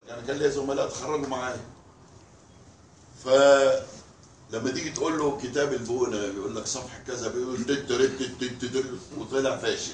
يعني كان ليا زملاء اتخرجوا معايا فلما تيجي تقول له كتاب البونة يقول لك صفحة كذا بيقول تت تت تت تت وطلع فاشل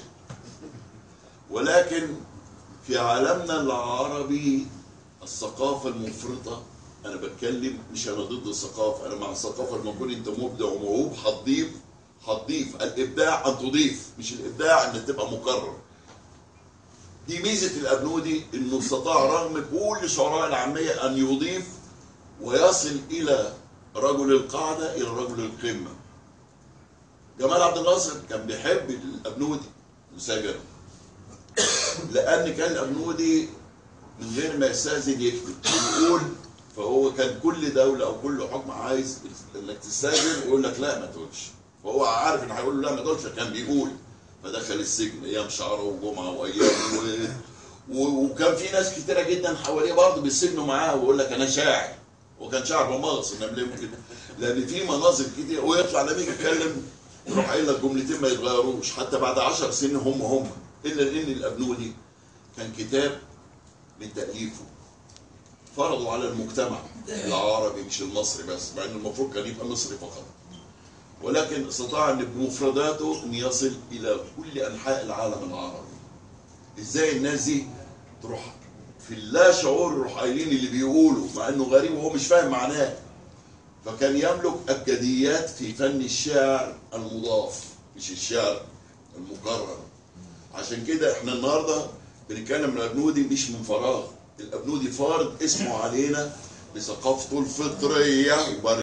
ولكن في عالمنا العربي الثقافة المفرطة أنا بتكلم مش أنا ضد الثقافة أنا مع الثقافة لما تكون أنت مبدع وموهوب هتضيف هتضيف الإبداع أن تضيف مش الإبداع أن تبقى مكرر دي ميزة الأبنودي إنه استطاع رغم كل شعراء العامية أن يضيف ويصل إلى رجل القاعدة إلى رجل القمة جمال عبد الناصر كان بيحب الأبنودي مساجر لأن كان الأبنودي من غير ما يستأذن يكتب يقول فهو كان كل دولة أو كل حكم عايز إنك تستأذن يقول لك لا ما تقولش فهو عارف إن هيقول له لا ما تقولش فكان بيقول فدخل السجن أيام شعره وجمعة وأيام و... و... وكان في ناس كتيرة جدا حواليه برضه بيسجنوا معاه ويقول لك أنا شاعر وكان شاعر بمغص لأن في مناظر كتير ويطلع لما يجي يتكلم يروح قايل لك جملتين ما يتغيروش حتى بعد عشر سنين هم هم إلا إن الأبنودي كان كتاب من تأليفه فرضوا على المجتمع العربي مش المصري بس مع انه المفروض كان يبقى مصري فقط ولكن استطاع ان بمفرداته ان يصل الى كل انحاء العالم العربي ازاي الناس دي تروح في اللا شعور يروح قايلين اللي بيقولوا مع انه غريب وهو مش فاهم معناه فكان يملك ابجديات في فن الشعر المضاف مش الشعر المكرر عشان كده احنا النهارده بنتكلم الابنودي مش من فراغ الابنودي فارض اسمه علينا بثقافته الفطريه